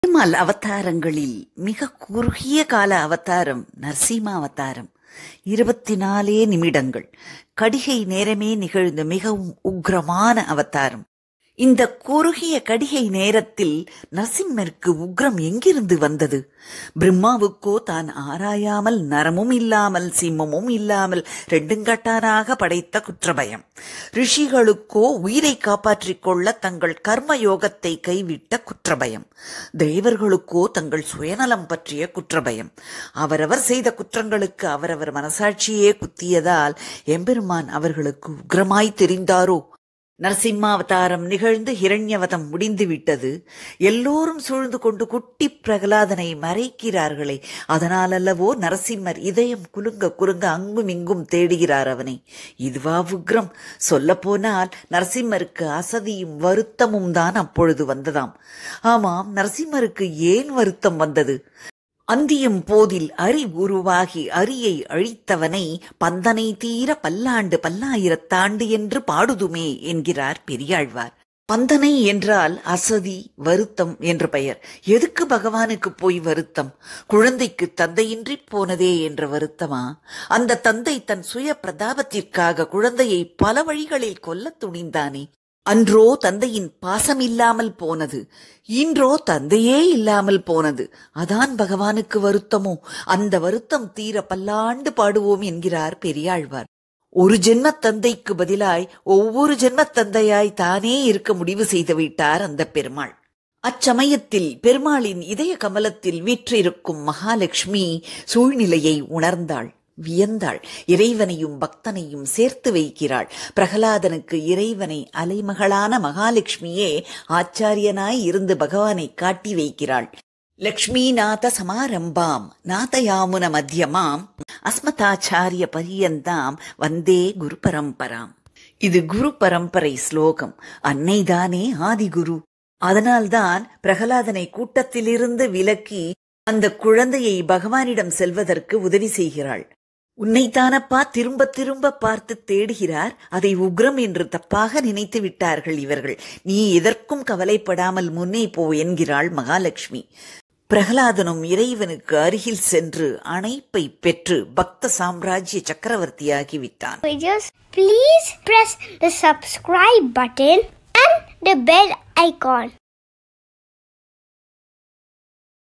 பெருமாள் அவதாரங்களில் மிக குறுகிய கால அவதாரம் நரசிம்ம அவதாரம் இருபத்தி நாலே நிமிடங்கள் கடிகை நேரமே நிகழ்ந்த மிகவும் உக்ரமான அவதாரம் இந்த குறுகிய கடிகை நேரத்தில் நரசிம்மருக்கு உக்ரம் எங்கிருந்து வந்தது பிரம்மாவுக்கோ தான் ஆராயாமல் நரமும் இல்லாமல் சிம்மமும் இல்லாமல் ரெண்டுங்கட்டானாக படைத்த குற்றபயம் ரிஷிகளுக்கோ உயிரை காப்பாற்றிக் கொள்ள தங்கள் கர்ம யோகத்தை கைவிட்ட குற்றபயம் தேவர்களுக்கோ தங்கள் சுயநலம் பற்றிய குற்றபயம் அவரவர் செய்த குற்றங்களுக்கு அவரவர் மனசாட்சியே குத்தியதால் எம்பெருமான் அவர்களுக்கு உக்ரமாய் தெரிந்தாரோ நரசிம்மாவதாரம் நிகழ்ந்து ஹிரண்யவதம் முடிந்து விட்டது எல்லோரும் சூழ்ந்து கொண்டு குட்டி பிரகலாதனை மறைக்கிறார்களே அதனால் அல்லவோ நரசிம்மர் இதயம் குலுங்க குலுங்க அங்கும் இங்கும் தேடுகிறார் அவனை இதுவா உக்ரம் சொல்லப்போனால் நரசிம்மருக்கு அசதியும் வருத்தமும் தான் அப்பொழுது வந்ததாம் ஆமாம் நரசிம்மருக்கு ஏன் வருத்தம் வந்தது அந்தியம் போதில் அரி உருவாகி அரியை அழித்தவனை பந்தனை தீர பல்லாண்டு பல்லாயிரத்தாண்டு என்று பாடுதுமே என்கிறார் பெரியாழ்வார் பந்தனை என்றால் அசதி வருத்தம் என்று பெயர் எதுக்கு பகவானுக்கு போய் வருத்தம் குழந்தைக்கு தந்தையின்றி போனதே என்ற வருத்தமா அந்த தந்தை தன் சுய பிரதாபத்திற்காக குழந்தையை பல வழிகளில் கொல்லத் துணிந்தானே அன்றோ தந்தையின் பாசம் இல்லாமல் போனது இன்றோ தந்தையே இல்லாமல் போனது அதான் பகவானுக்கு வருத்தமோ அந்த வருத்தம் தீர பல்லாண்டு பாடுவோம் என்கிறார் பெரியாழ்வார் ஒரு ஜென்மத் தந்தைக்கு பதிலாய் ஒவ்வொரு ஜென்மத் தந்தையாய் தானே இருக்க முடிவு செய்து விட்டார் அந்த பெருமாள் அச்சமயத்தில் பெருமாளின் இதய கமலத்தில் வீற்றிருக்கும் மகாலட்சுமி சூழ்நிலையை உணர்ந்தாள் வியந்தாள் இறைவனையும் பக்தனையும் சேர்த்து வைக்கிறாள் பிரகலாதனுக்கு இறைவனை அலைமகளான மகாலட்சுமியே ஆச்சாரியனாய் இருந்து பகவானை காட்டி வைக்கிறாள் லக்ஷ்மீநாத சமாரம்பாம் நாதயாமுன மத்தியமாம் அஸ்மதாச்சாரிய பரியந்தாம் வந்தே குரு பரம்பராம் இது குரு பரம்பரை ஸ்லோகம் அன்னைதானே ஆதிகுரு அதனால்தான் பிரகலாதனை கூட்டத்திலிருந்து விலக்கி அந்த குழந்தையை பகவானிடம் செல்வதற்கு உதவி செய்கிறாள் உன்னைத்தானப்பா திரும்ப திரும்ப பார்த்து தேடுகிறார் அதை உக்ரம் என்று தப்பாக நினைத்து விட்டார்கள் இவர்கள் நீ எதற்கும் கவலைப்படாமல் முன்னே போ என்கிறாள் மகாலட்சுமி பிரகலாதனும் இறைவனுக்கு அருகில் சென்று அணைப்பை பெற்று பக்த சாம்ராஜ்ய சக்கரவர்த்தியாகி விட்டான் videos, please press the subscribe button and the bell icon.